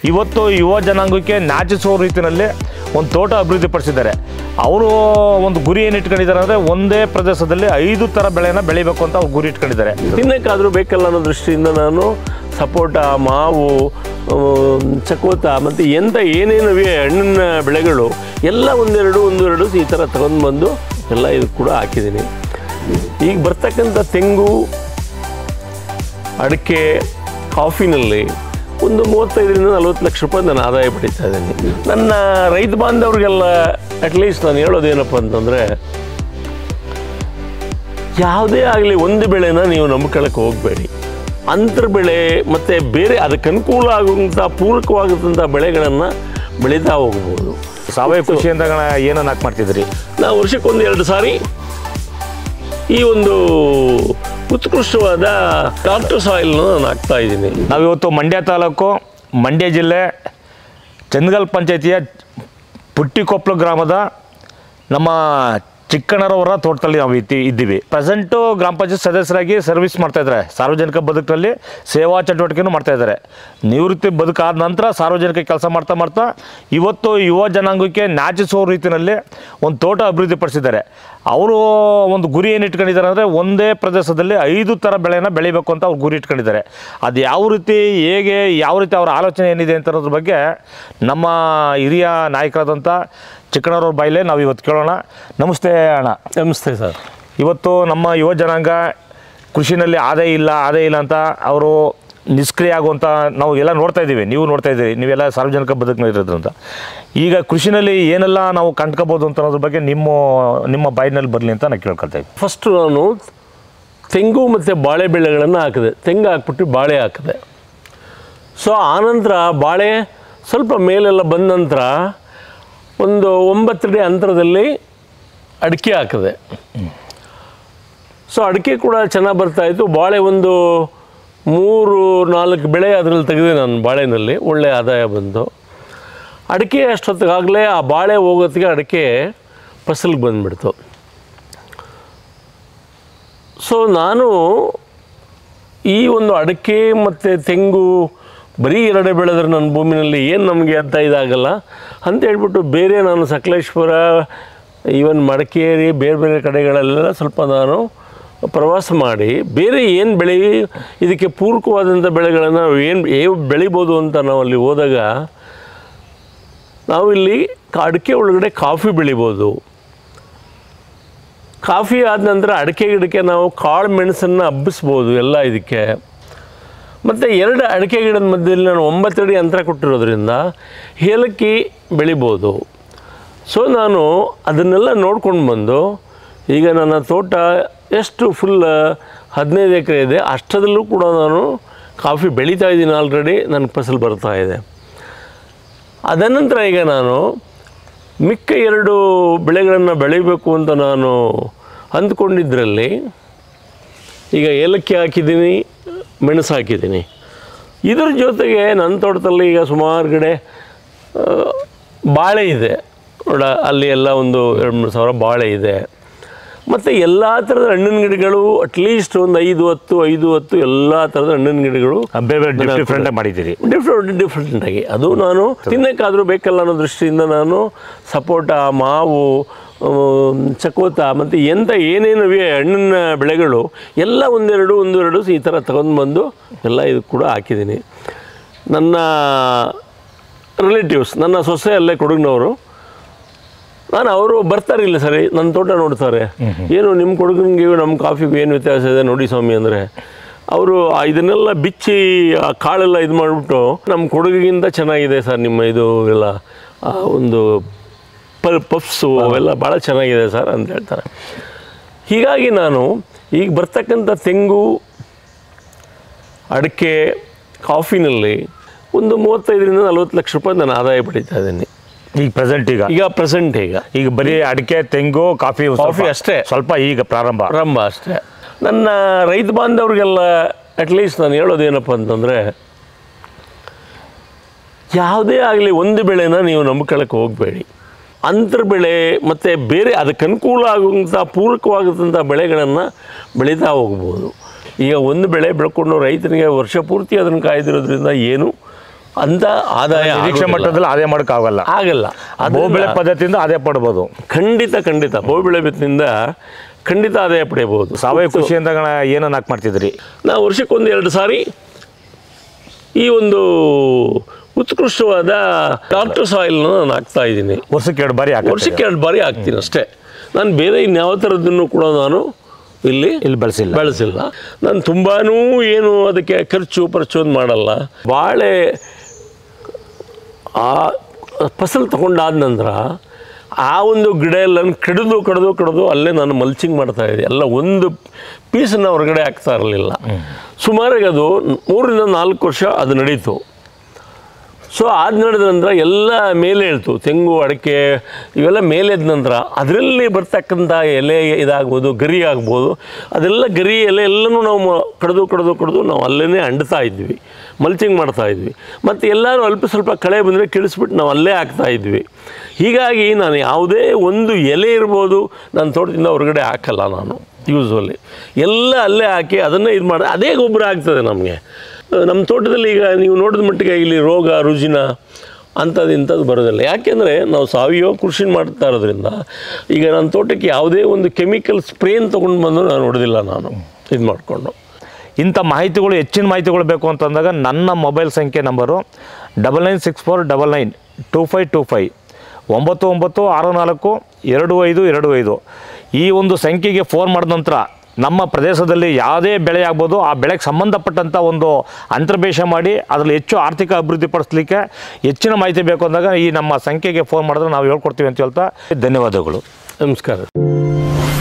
ಇವತ್ತು ಯುವ ಜನಾಂಗಕ್ಕೆ ನಾಚಿಸುವ ರೀತಿಯಲ್ಲಿ ಒಂದು ತೋಟ ಅಭಿವೃದ್ಧಿಪಡಿಸಿದ್ದಾರೆ ಅವರು ಒಂದು ಗುರಿ ಏನು ಇಟ್ಕೊಂಡಿದ್ದಾರೆ ಅಂದರೆ ಒಂದೇ ಪ್ರದೇಶದಲ್ಲಿ ಐದು ಥರ ಬೆಳೆನ ಬೆಳಿಬೇಕು ಅಂತ ಅವ್ರು ಗುರಿ ಇಟ್ಕೊಂಡಿದ್ದಾರೆ ತಿನ್ನಕ್ಕಾದರೂ ಬೇಕಲ್ಲ ಅನ್ನೋ ದೃಷ್ಟಿಯಿಂದ ನಾನು ಸಪೋಟ ಮಾವು ಆ, ಚಕೋತ ಮತ್ತು ಎಂಥ ಏನೇನಿವೆ ಹಣ್ಣಿನ ಬೆಳೆಗಳು ಎಲ್ಲ ಒಂದೆರಡು ಒಂದೆರಡು ಈ ಥರ ತಗೊಂಡು ಬಂದು ಎಲ್ಲ ಇದು ಕೂಡ ಹಾಕಿದ್ದೀನಿ ಈಗ ಬರ್ತಕ್ಕಂಥ ತೆಂಗು ಅಡಿಕೆ ಕಾಫಿನಲ್ಲಿ ಒಂದು ಮೂವತ್ತೈದರಿಂದ ನಲವತ್ತು ಲಕ್ಷ ರೂಪಾಯಿ ನಾನು ಆದಾಯ ಪಡಿತಾ ಇದ್ದೀನಿ ನನ್ನ ರೈತ ಬಾಂಧವ್ರಿಗೆಲ್ಲ ಅಟ್ಲೀಸ್ಟ್ ನಾನು ಹೇಳೋದೇನಪ್ಪ ಅಂತಂದರೆ ಯಾವುದೇ ಆಗಲಿ ಒಂದು ಬೆಳೆನ ನೀವು ನಂಬ್ಕೊಳ್ಳೋಕೆ ಹೋಗಬೇಡಿ ಅಂತರ ಬೆಳೆ ಮತ್ತು ಬೇರೆ ಅದಕ್ಕೆ ಅನುಕೂಲ ಆಗುವಂಥ ಪೂರಕವಾಗುವಂಥ ಬೆಳೆಗಳನ್ನು ಬೆಳೀತಾ ಹೋಗ್ಬೋದು ಸಾವಯವ ಕೃಷಿಯಿಂದ ಏನನ್ನು ಹಾಕಿ ಮಾಡ್ತಿದ್ರಿ ನಾವು ವರ್ಷಕ್ಕೊಂದು ಎರಡು ಸಾರಿ ಈ ಒಂದು ಉತ್ಕೃಷ್ಟವಾದ ಡಾಕ್ಟರ್ ಸಾಯಿಲ್ನ ನಾನು ಹಾಕ್ತಾ ಇದ್ದೀನಿ ನಾವಿವತ್ತು ಮಂಡ್ಯ ತಾಲೂಕು ಮಂಡ್ಯ ಜಿಲ್ಲೆ ಚಂದಗಲ್ ಪಂಚಾಯತಿಯ ಪುಟ್ಟಿಕೊಪ್ಪಲು ಗ್ರಾಮದ ನಮ್ಮ ಚಿಕ್ಕಣ್ಣರವರ ತೋಟದಲ್ಲಿ ನಾವು ಇದ್ದಿ ಇದ್ದೀವಿ ಪ್ರೆಸೆಂಟು ಗ್ರಾಮ ಪಂಚಾಯತ್ ಸದಸ್ಯರಾಗಿ ಸರ್ವಿಸ್ ಮಾಡ್ತಾ ಇದ್ದಾರೆ ಸಾರ್ವಜನಿಕ ಬದುಕಿನಲ್ಲಿ ಸೇವಾ ಚಟುವಟಿಕೆನೂ ಮಾಡ್ತಾ ಇದ್ದಾರೆ ನಿವೃತ್ತಿ ಬದುಕಾದ ನಂತರ ಸಾರ್ವಜನಿಕ ಕೆಲಸ ಮಾಡ್ತಾ ಮಾಡ್ತಾ ಇವತ್ತು ಯುವ ಜನಾಂಗಕ್ಕೆ ನಾಚಿಸುವ ರೀತಿಯಲ್ಲಿ ಒಂದು ತೋಟ ಅಭಿವೃದ್ಧಿಪಡಿಸಿದ್ದಾರೆ ಅವರು ಒಂದು ಗುರಿ ಏನು ಇಟ್ಕೊಂಡಿದ್ದಾರೆ ಅಂದರೆ ಒಂದೇ ಪ್ರದೇಶದಲ್ಲಿ ಐದು ಥರ ಬೆಳೆನ ಬೆಳಿಬೇಕು ಅಂತ ಅವ್ರು ಗುರಿ ಇಟ್ಕೊಂಡಿದ್ದಾರೆ ಅದು ಯಾವ ರೀತಿ ಹೇಗೆ ಯಾವ ರೀತಿ ಅವರ ಆಲೋಚನೆ ಏನಿದೆ ಅಂತ ಅನ್ನೋದ್ರ ಬಗ್ಗೆ ನಮ್ಮ ಹಿರಿಯ ನಾಯಕರಾದಂಥ ಚಿಕ್ಕಣ್ಣವ್ರ ಬಾಯಿಲೆ ನಾವು ಇವತ್ತು ಕೇಳೋಣ ನಮಸ್ತೆ ಅಣ್ಣ ನಮಸ್ತೆ ಸರ್ ಇವತ್ತು ನಮ್ಮ ಯುವ ಜನಾಂಗ ಕೃಷಿನಲ್ಲಿ ಆದಾಯ ಇಲ್ಲ ಆದಾಯ ಇಲ್ಲ ಅಂತ ಅವರು ನಿಷ್ಕ್ರಿಯ ಆಗುವಂಥ ನಾವು ಎಲ್ಲ ನೋಡ್ತಾ ಇದ್ದೀವಿ ನೀವು ನೋಡ್ತಾ ಇದ್ದೀರಿ ನೀವೆಲ್ಲ ಸಾರ್ವಜನಿಕ ಬದುಕಿನಲ್ಲಿ ಇರೋದ್ರಿಂದ ಈಗ ಕೃಷಿನಲ್ಲಿ ಏನೆಲ್ಲ ನಾವು ಕಂಡ್ಕೋಬೋದು ಅಂತ ಅನ್ನೋದ್ರ ಬಗ್ಗೆ ನಿಮ್ಮ ನಿಮ್ಮ ಬಾಯಿನಲ್ಲಿ ಬರಲಿ ಅಂತ ನಾನು ಕೇಳ್ಕೊಳ್ತಾ ಇದ್ದೀನಿ ಫಸ್ಟು ನಾನು ತೆಂಗು ಮತ್ತು ಬಾಳೆ ಬೆಳೆಗಳನ್ನು ಹಾಕಿದೆ ತೆಂಗು ಹಾಕ್ಬಿಟ್ಟು ಬಾಳೆ ಹಾಕಿದೆ ಸೊ ಆನಂತರ ಬಾಳೆ ಸ್ವಲ್ಪ ಮೇಲೆಲ್ಲ ಬಂದ ನಂತರ ಒಂದು ಒಂಬತ್ತಡಿ ಅಂತರದಲ್ಲಿ ಅಡಿಕೆ ಹಾಕಿದೆ ಸೊ ಅಡಿಕೆ ಕೂಡ ಚೆನ್ನಾಗಿ ಬರ್ತಾಯಿತ್ತು ಬಾಳೆ ಒಂದು ಮೂರು ನಾಲ್ಕು ಬೆಳೆ ಅದರಲ್ಲಿ ತೆಗೆದೆ ನಾನು ಬಾಳೆನಲ್ಲಿ ಒಳ್ಳೆ ಆದಾಯ ಬಂತು ಅಡಿಕೆ ಅಷ್ಟೊತ್ತಿಗಾಗಲೇ ಆ ಬಾಳೆ ಹೋಗೋತ್ತಿಗೆ ಅಡಿಕೆ ಫಸಲಿಗೆ ಬಂದುಬಿಡ್ತು ಸೊ ನಾನು ಈ ಒಂದು ಅಡಿಕೆ ಮತ್ತು ತೆಂಗು ಬರೀ ಎರಡೇ ಬೆಳೆದ್ರೆ ನನ್ನ ಭೂಮಿನಲ್ಲಿ ಏನು ನಮಗೆ ಅಂತ ಇದಾಗಲ್ಲ ಅಂತ ಹೇಳ್ಬಿಟ್ಟು ಬೇರೆ ನಾನು ಸಕಲೇಶ್ವರ ಈವನ್ ಮಡಿಕೇರಿ ಬೇರೆ ಬೇರೆ ಕಡೆಗಳೆಲ್ಲ ಸ್ವಲ್ಪ ನಾನು ಪ್ರವಾಸ ಮಾಡಿ ಬೇರೆ ಏನು ಬೆಳೆ ಇದಕ್ಕೆ ಪೂರಕವಾದಂಥ ಬೆಳೆಗಳನ್ನು ನಾವು ಏನು ಏನು ಬೆಳಿಬೋದು ಅಂತ ನಾವು ಅಲ್ಲಿ ಹೋದಾಗ ನಾವು ಇಲ್ಲಿ ಕ- ಅಡಿಕೆ ಒಳಗಡೆ ಕಾಫಿ ಬೆಳಿಬೋದು ಕಾಫಿ ಆದ ನಂತರ ಅಡಿಕೆ ಗಿಡಕ್ಕೆ ನಾವು ಕಾಳು ಮೆಣಸನ್ನು ಹಬ್ಬಿಸ್ಬೋದು ಎಲ್ಲ ಇದಕ್ಕೆ ಮತ್ತು ಎರಡು ಅಡಿಕೆ ಗಿಡದ ಮಧ್ಯದಲ್ಲಿ ನಾನು ಒಂಬತ್ತಡಿ ಅಂತರ ಕೊಟ್ಟಿರೋದ್ರಿಂದ ಏಲಕ್ಕಿ ಬೆಳಿಬೋದು ಸೊ ನಾನು ಅದನ್ನೆಲ್ಲ ನೋಡ್ಕೊಂಡು ಬಂದು ಈಗ ನನ್ನ ತೋಟ ಎಷ್ಟು ಫುಲ್ ಹದಿನೈದು ಎಕರೆ ಇದೆ ಅಷ್ಟದಲ್ಲೂ ಕೂಡ ನಾನು ಕಾಫಿ ಬೆಳೀತಾ ಇದ್ದೀನಿ ಆಲ್ರೆಡಿ ನನ್ನ ಫಸಲು ಬರ್ತಾ ಇದೆ ಅದನಂತರ ಈಗ ನಾನು ಮಿಕ್ಕ ಎರಡು ಬೆಳೆಗಳನ್ನು ಬೆಳಿಬೇಕು ಅಂತ ನಾನು ಅಂದ್ಕೊಂಡಿದ್ದರಲ್ಲಿ ಈಗ ಏಲಕ್ಕಿ ಹಾಕಿದ್ದೀನಿ ಮೆಣಸು ಹಾಕಿದ್ದೀನಿ ಇದ್ರ ಜೊತೆಗೆ ನನ್ನ ತೋಟದಲ್ಲಿ ಈಗ ಸುಮಾರು ಕಡೆ ಆ, ಬಾಳೆ ಇದೆ ನೋಡ ಅಲ್ಲಿ ಎಲ್ಲ ಒಂದು ಎರಡು ಮೂರು ಸಾವಿರ ಬಾಳೆ ಇದೆ ಮತ್ತು ಎಲ್ಲ ಥರದ ಹಣ್ಣಿನ ಗಿಡಗಳು ಅಟ್ಲೀಸ್ಟ್ ಒಂದು ಐದು ಹತ್ತು ಐದು ಹತ್ತು ಎಲ್ಲ ಥರದ ಹಣ್ಣಿನ ಗಿಡಗಳು ಬೇರೆ ಬೇರೆ ಡಿಫ್ರೆಂಟ್ ಮಾಡಿದ್ದೀರಿ ಡಿಫ್ರೆಂಟ್ ಡಿಫ್ರೆಂಟಾಗಿ ಅದು ನಾನು ತಿನ್ನಕ್ಕಾದರೂ ಬೇಕಲ್ಲ ಅನ್ನೋ ದೃಷ್ಟಿಯಿಂದ ನಾನು ಸಪೋಟ ಮಾವು ಆ, ಚಕೋತ ಮತ್ತು ಎಂಥ ಏನೇನಿವೆ ಹಣ್ಣಿನ ಬೆಳೆಗಳು ಎಲ್ಲ ಒಂದೆರಡು ಒಂದೆರಡು ಈ ಥರ ತಗೊಂಡು ಬಂದು ಎಲ್ಲ ಇದು ಕೂಡ ಹಾಕಿದ್ದೀನಿ ನನ್ನ ರಿಲೇಟಿವ್ಸ್ ನನ್ನ ಸೊಸೆ ಅಲ್ಲೇ ಕೊಡಗಿನವರು ನಾನು ಅವರು ಬರ್ತಾರೆ ಇಲ್ಲ ಸರಿ ನನ್ನ ತೋಟ ನೋಡ್ತಾರೆ ಏನು ನಿಮ್ಮ ಕೊಡಗನಿಗೆ ನಮ್ಮ ಕಾಫಿಗೂ ಏನು ವ್ಯತ್ಯಾಸ ಇದೆ ನೋಡಿ ಸ್ವಾಮಿ ಅಂದರೆ ಅವರು ಇದನ್ನೆಲ್ಲ ಬಿಚ್ಚಿ ಆ ಕಾಳೆಲ್ಲ ಇದು ಮಾಡಿಬಿಟ್ಟು ನಮ್ಮ ಕೊಡಗಿಗಿಂತ ಚೆನ್ನಾಗಿದೆ ಸರ್ ನಿಮ್ಮ ಇದು ಎಲ್ಲ ಆ ಒಂದು ಪ ಪಫ್ಸು ಅವೆಲ್ಲ ಭಾಳ ಚೆನ್ನಾಗಿದೆ ಸರ್ ಅಂತ ಹೇಳ್ತಾರೆ ಹೀಗಾಗಿ ನಾನು ಈಗ ಬರ್ತಕ್ಕಂಥ ತೆಂಗು ಅಡಿಕೆ ಕಾಫಿನಲ್ಲಿ ಒಂದು ಮೂವತ್ತೈದರಿಂದ ನಲ್ವತ್ತು ಲಕ್ಷ ರೂಪಾಯಿ ನಾನು ಆದಾಯ ಪಡಿತಾ ಇದ್ದೀನಿ ಈಗ ಪ್ರೆಸೆಂಟ್ ಈಗ ಈಗ ಪ್ರೆಸೆಂಟ್ ಈಗ ಈಗ ಬರೀ ಅಡಿಕೆ ತೆಂಗು ಕಾಫಿ ಒಂದ್ ಕಾಫಿ ಸ್ವಲ್ಪ- ಅಷ್ಟೇ. ಸ್ವಲ್ಪ ಈಗ ಪ್ರಾರಂಭ ಪ್ರಾರಂಭ ಅಷ್ಟೇ ನನ್ನ ರೈತ ಬಾಂಧವ್ರಿಗೆಲ್ಲ ಅಟ್ಲೀಸ್ಟ್ ನಾನು ಹೇಳೋದೇನಪ್ಪ ಅಂತಂದರೆ ಯಾವುದೇ ಆಗಲಿ ಒಂದು ಬೆಳೆನ ನೀವು ನಂಬ್ಕೊಳ್ಳೋಕೆ ಹೋಗಬೇಡಿ ಅಂತರ ಬೆಳೆ ಮತ್ತು ಬೇರೆ ಅದಕ್ಕೆ ಅನುಕೂಲ ಆಗುವಂಥ ಪೂರಕವಾಗುವಂಥ ಬೆಳೆಗಳನ್ನು ಬೆಳೀತಾ ಹೋಗ್ಬೋದು ಈಗ ಒಂದು ಬೆಳೆ ಬೆಳ್ಕೊಂಡು ರೈತನಿಗೆ ವರ್ಷ ಪೂರ್ತಿ ಅದನ್ನು ಕಾಯ್ದಿರೋದ್ರಿಂದ ಏನು ಅಂತ ಆದಾಯ ನಿರೀಕ್ಷೆ ಆಗೋದಿಲ್ಲ. ಮಟ್ಟದಲ್ಲಿ ಅದೇ ಮಾಡೋಕ್ಕಾಗಲ್ಲ ಆಗಲ್ಲ ಬಹುಬೆಳೆ ಅದರಿಂದ ಪದ್ಧತಿಯಿಂದ ಅದೇ ಪಡ್ಬೋದು ಖಂಡಿತ ಖಂಡಿತ ಬಹುಬೆಳೆ ಬಿತ್ತನಿಂದ ಖಂಡಿತ ಆದಾಯ ಪಡೆಯಬಹುದು ಸಾವಯವ ಕೃಷಿಯಿಂದ ಏನನ್ನ ಹಾಕಿ ಮಾಡ್ತಿದ್ರಿ ನಾವು ವರ್ಷಕ್ಕೊಂದು ಎರಡು ಸಾರಿ ಈ ಒಂದು ಉತ್ಕೃಷ್ಟವಾದ ಡಾಕ್ಟರ್ ಸಾಯಿಲ್ನ ನಾನು ಹಾಕ್ತಾ ಇದ್ದೀನಿ ವರ್ಷಕ್ಕೆ ಎರಡು ಬಾರಿ ಹಾಕಿ ವರ್ಷಕ್ಕೆ ಎರಡು ಬಾರಿ ಹಾಕ್ತೀನಿ ಅಷ್ಟೇ ನಾನು ಬೇರೆ ಇನ್ಯಾವ ಥರದ್ದನ್ನು ಕೂಡ ನಾನು ಇಲ್ಲಿ ಇಲ್ಲಿ ಬೆಳೆಸಿಲ್ಲ ಬೆಳೆಸಿಲ್ಲ ನಾನು ತುಂಬಾ ಏನು ಅದಕ್ಕೆ ಖರ್ಚು ಪರ್ಚು ಮಾಡಲ್ಲ ಬಾಳೆ ಆ ಫಸಲು ತಗೊಂಡಾದ ನಂತರ ಆ ಒಂದು ಗಿಡ ಎಲ್ಲ ಕಡಿದು ಕಡಿದು ಕಡಿದು ಅಲ್ಲೇ ನಾನು ಮಲ್ಚಿಂಗ್ ಮಾಡ್ತಾ ಇದ್ದೆ ಎಲ್ಲ ಒಂದು ಪೀಸನ್ನು ಹೊರಗಡೆ ಹಾಕ್ತಾ ಇರಲಿಲ್ಲ ಸುಮಾರಿಗೆ ಅದು ಮೂರರಿಂದ ನಾಲ್ಕು ವರ್ಷ ಅದು ನಡೀತು ಸೊ ಅದು ನಡೆದ ನಂತರ ಎಲ್ಲ ಮೇಲೆ ಹೇಳ್ತು ತೆಂಗು ಅಡಿಕೆ ಇವೆಲ್ಲ ಮೇಲೆ ಎದ್ದ ನಂತರ ಅದರಲ್ಲಿ ಬರ್ತಕ್ಕಂಥ ಎಲೆ ಇದಾಗ್ಬೋದು ಗರಿ ಆಗ್ಬೋದು ಅದೆಲ್ಲ ಗರಿ ಎಲೆ ಎಲ್ಲನೂ ನಾವು ಮ- ಕಡಿದು ಕಡಿದು ಕಡಿದು ನಾವು ಅಲ್ಲೇ ಅಂಡ್ತಾ ಇದ್ವಿ ಮಲ್ಚಿಂಗ್ ಮಾಡ್ತಾ ಇದ್ವಿ ಮತ್ತು ಎಲ್ಲರೂ ಅಲ್ಪ ಸ್ವಲ್ಪ ಕಳೆ ಬಂದರೆ ಕಿಳಿಸ್ಬಿಟ್ಟು ನಾವು ಅಲ್ಲೇ ಹಾಕ್ತಾ ಇದ್ವಿ ಹೀಗಾಗಿ ನಾನು ಯಾವುದೇ ಒಂದು ಎಲೆ ಇರ್ಬೋದು ನನ್ನ ತೋಟದಿಂದ ಹೊರಗಡೆ ಹಾಕಲ್ಲ ನಾನು ಯೂಸ್ವಲಿ ಎಲ್ಲ ಅಲ್ಲೇ ಹಾಕಿ ಅದನ್ನೇ ಇದು ಮಾಡಿ ಅದೇ ಗೊಬ್ಬರ ಆಗ್ತದೆ ನಮಗೆ ನಮ್ಮ ತೋಟದಲ್ಲಿ ಈಗ ನೀವು ನೋಡಿದ ಮಟ್ಟಿಗೆ ಇಲ್ಲಿ ರೋಗ ರುಜಿನ ಅಂಥದ್ದು ಇಂಥದ್ದು ಬರೋದಿಲ್ಲ ಯಾಕೆಂದರೆ ನಾವು ಸಾವಯವ ಕೃಷಿ ಮಾಡ್ತಾ ಇರೋದ್ರಿಂದ ಈಗ ನನ್ನ ತೋಟಕ್ಕೆ ಯಾವುದೇ ಒಂದು ಕೆಮಿಕಲ್ ಸ್ಪ್ರೇನ್ ತೊಗೊಂಡು ಬಂದು ನಾನು ಹೊಡೆದಿಲ್ಲ ನಾನು ಇದು ಮಾಡಿಕೊಂಡು ಇಂಥ ಮಾಹಿತಿಗಳು ಹೆಚ್ಚಿನ ಮಾಹಿತಿಗಳು ಬೇಕು ಅಂತಂದಾಗ ನನ್ನ ಮೊಬೈಲ್ ಸಂಖ್ಯೆ number double nine six four double nine two five two five ಒಂಬತ್ತು ಒಂಬತ್ತು ಆರು ನಾಲ್ಕು ಎರಡು ಐದು ಎರಡು ಐದು ಈ ಒಂದು ಸಂಖ್ಯೆಗೆ ಫೋನ್ ಮಾಡಿದ ನಂತರ ನಮ್ಮ ಪ್ರದೇಶದಲ್ಲಿ ಯಾವುದೇ ಬೆಳೆ ಆಗ್ಬೋದು ಆ ಬೆಳೆಗೆ ಸಂಬಂಧಪಟ್ಟಂಥ ಒಂದು ಅಂತರ್ಬೇಷ ಮಾಡಿ ಅದರಲ್ಲಿ ಹೆಚ್ಚು ಆರ್ಥಿಕ ಅಭಿವೃದ್ಧಿ ಪಡಿಸ್ಲಿಕ್ಕೆ ಹೆಚ್ಚಿನ ಮಾಹಿತಿ ಬೇಕು ಅಂದಾಗ ಈ ನಮ್ಮ ಸಂಖ್ಯೆಗೆ ಫೋನ್ ಮಾಡಿದ್ರೆ ನಾವು ಹೇಳ್ಕೊಡ್ತೀವಿ ಅಂತ ಹೇಳ್ತಾ ಧನ್ಯವಾದಗಳು ನಮಸ್ಕಾರ